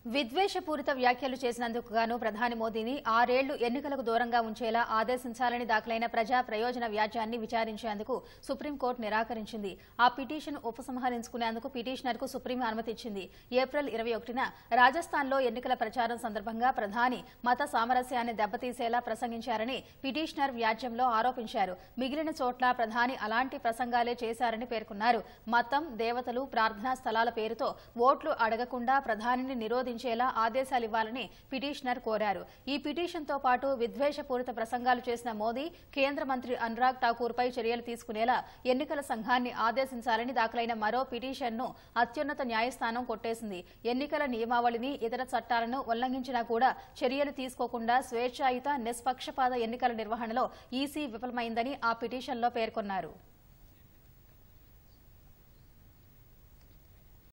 విద్వేషపూరిత వ్యాఖ్యలు చేసినందుకు గాను ప్రధాని మోదీని ఆరేళ్లు ఎన్నికలకు దూరంగా ఉంచేలా ఆదేశించాలని దాఖలైన ప్రజా ప్రయోజన వ్యాజ్యాన్ని విచారించేందుకు సుప్రీంకోర్టు నిరాకరించింది ఆ పిటిషన్ ఉపసంహరించుకునేందుకు పిటిషనర్కు సుప్రీం అనుమతిచ్చింది ఏప్రిల్ ఇరవై ఒకటిన రాజస్థాన్లో ఎన్నికల ప్రచారం సందర్భంగా ప్రధాని మత సామరస్యాన్ని దెబ్బతీసేలా ప్రసంగించారని పిటిషనర్ వ్యాజ్యంలో ఆరోపించారు మిగిలిన చోట్ల ప్రధాని అలాంటి ప్రసంగాలే చేశారని పేర్కొన్నారు మతం దేవతలు ప్రార్థనా స్థలాల పేరుతో ఓట్లు అడగకుండా ప్రధానిని నిరోధించేలా ఆదేశాలివ్వాలని పిటిషనర్ కోరారు ఈ పిటిషన్తో పాటు విద్వేషపూరిత ప్రసంగాలు చేసిన మోదీ కేంద్ర మంత్రి అనురాగ్ ఠాకూర్పై చర్యలు తీసుకునేలా ఎన్నికల సంఘాన్ని ఆదేశించాలని దాఖలైన మరో పిటిషన్ను అత్యున్నత న్యాయస్థానం కొట్టేసింది ఎన్నికల నియమావళిని ఇతర చట్టాలను ఉల్లంఘించినా కూడా చర్యలు తీసుకోకుండా స్వేచ్ఛాయుత నిష్పక్షపాత ఎన్నికల నిర్వహణలో ఈసీ విఫలమైందని ఆ పిటిషన్లో పేర్కొన్నారు